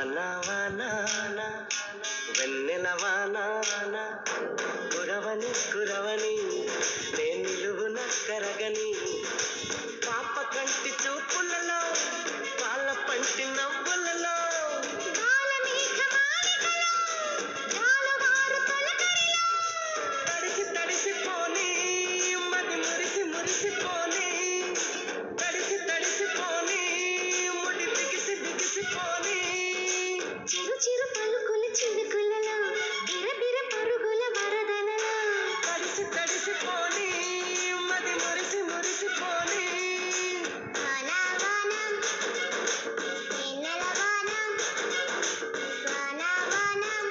వాన వాన వెన్నెల వాన కురవని కురవని నేను నిలువున కరగని పాప కంటి చూపులలో పాల పంటి నవ్వులలో తడిసి తడిసి పోని మది మురిసి మురిసి పోని తడిసి తడిసి పోని ముడి బిగిసి బిగిసి పోని చిరు చిరు పలుకుల చినుకులలో బిరబిర పరుగుల వరదలలో తడిసి తడిసి పోని మది మురిసి మురిసి పోని వానవానం వెన్నెలవానం వానవానం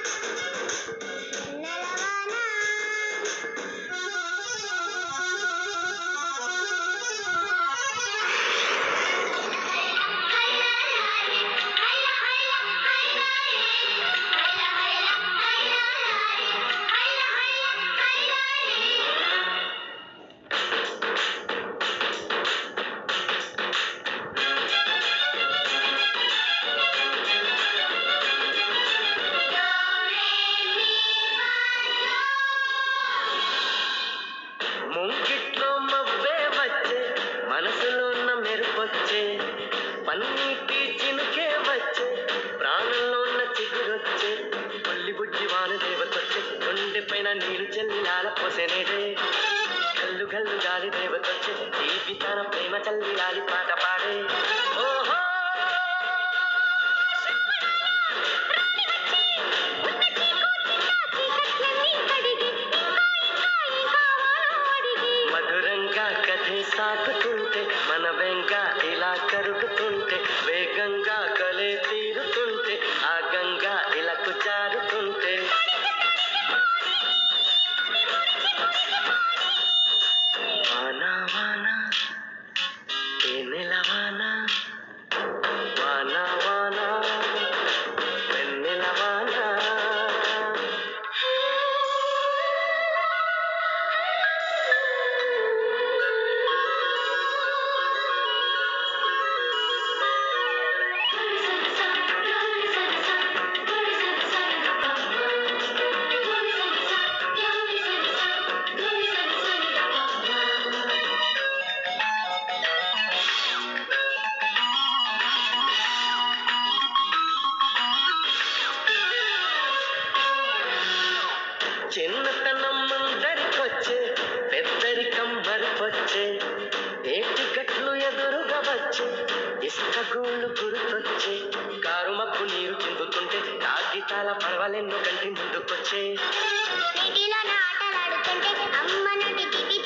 ముంగిట్లో మవ్వే వచ్చే మనసులో ఉన్న మెరుపొచ్చే పన్నీటి చినుకే వచ్చే ప్రాణంలో ఉన్న చిగురొచ్చే పల్లి బుజ్జి వాన దేవతొచ్చే గుండె పైన నీరు చల్లి లాల పోసెనేడే గల్లు గల్లు గాలి దేవతొచ్చే తీపి తన ప్రేమ చల్లి లాలి పాట పాడే ఓహో మధురంగా కథే సాగుతుంటే మన వెంగ ఇలా కరుగుతుంటే వేగంగా కలే తీరుతుంటే ఆ గంగా ఇలాకు జారుతుంటే వాన వాన తేనెల వాన వాన వాన వెన్నెల వాన చిన్నతనం ముందరికొచ్చే పెద్దరికం మరిపొచ్చే ఏటి గట్లు ఎదురుగా వచ్చే ఇసుక గూళ్ళు గుర్తొచ్చే కారు మప్పు నీరు చిందుతుంటే కాగితాల పర్వాలెన్నో కంటి ముందుకొచ్చే నీటిలోన ఆటలాడుతుంటే అమ్మ నుండి దిగి